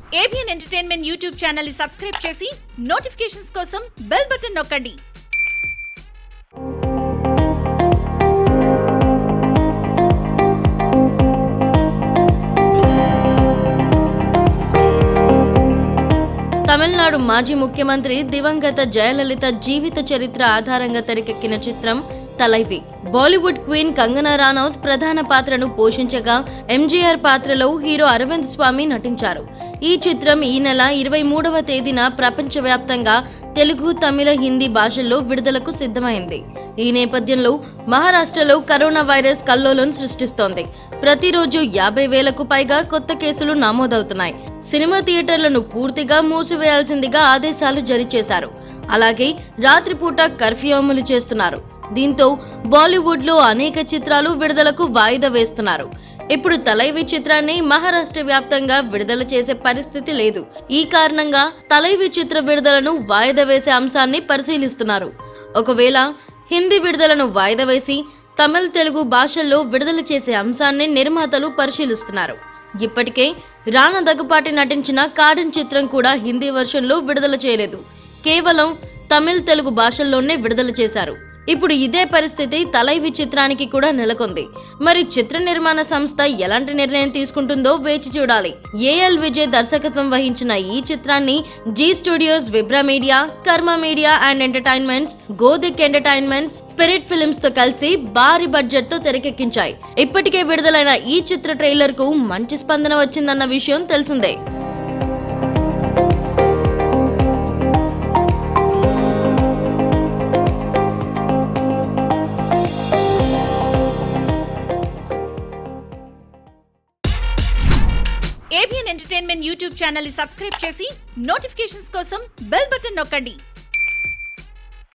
ABN entertainment YouTube channel ని subscribe చేసి notifications కోసం బెల్ బటన్ నొక్కండి తమిళనాడు మాజీ ముఖ్యమంత్రి దివంగత జయలలిత జీవిత చరిత్ర ఆధారంగా తెరకెక్కిన చిత్రం తలైవి బాలీవుడ్ క్వీన్ కంగనా రానౌత్ ప్రధాన పాత్రను పోషించగా ఎంజీఆర్ పాత్రలో హీరో అరవింద్ స్వామి నటించారు ఈ చిత్రం ఈ నెల ఇరవై మూడవ తేదీన ప్రపంచవ్యాప్తంగా తెలుగు తమిళ హిందీ భాషల్లో విడుదలకు సిద్ధమైంది ఈ నేపథ్యంలో మహారాష్ట్రలో కరోనా వైరస్ కల్లోలం సృష్టిస్తోంది ప్రతిరోజు యాభై వేలకు పైగా కొత్త కేసులు నమోదవుతున్నాయి సినిమా థియేటర్లను పూర్తిగా మూసివేయాల్సిందిగా ఆదేశాలు జారీ చేశారు అలాగే రాత్రిపూట కర్ఫ్యూ అమలు చేస్తున్నారు దీంతో బాలీవుడ్ లో అనేక చిత్రాలు విడుదలకు వాయిదా వేస్తున్నారు ఇప్పుడు తలైవి చిత్రాన్ని మహారాష్ట్ర వ్యాప్తంగా విడుదల చేసే పరిస్థితి లేదు ఈ కారణంగా తలైవి చిత్ర విడుదలను వాయిదా వేసే అంశాన్ని పరిశీలిస్తున్నారు ఒకవేళ హిందీ విడుదలను వాయిదా వేసి తమిళ తెలుగు భాషల్లో విడుదల చేసే అంశాన్ని నిర్మాతలు పరిశీలిస్తున్నారు ఇప్పటికే రానా దగ్గుపాటి నటించిన కాడన్ చిత్రం కూడా హిందీ వర్షన్లో విడుదల చేయలేదు కేవలం తమిళ్ తెలుగు భాషల్లోనే విడుదల చేశారు ఇప్పుడు ఇదే పరిస్థితి తలైవి చిత్రానికి కూడా నెలకొంది మరి చిత్ర నిర్మాణ సంస్థ ఎలాంటి నిర్ణయం తీసుకుంటుందో వేచి చూడాలి ఏఎల్ విజయ్ దర్శకత్వం వహించిన ఈ చిత్రాన్ని Zee studios Vibri media Karma media and entertainments Gothic entertainments spirit films తో కలిసి భారీ బడ్జెట్ తో తెరకెక్కించాయి ఇప్పటికే విడుదలైన ఈ చిత్ర ట్రైలర్ కు మంచి స్పందన వచ్చిందన్న విషయం తెలిసిందే ఏబిఎన్ ఎంటర్టైన్మెంట్ యూట్యూబ్ ఛానల్ ని సబ్స్క్రైబ్ చేసి నోటిఫికేషన్స్ కోసం బెల్ బటన్ నొక్కండి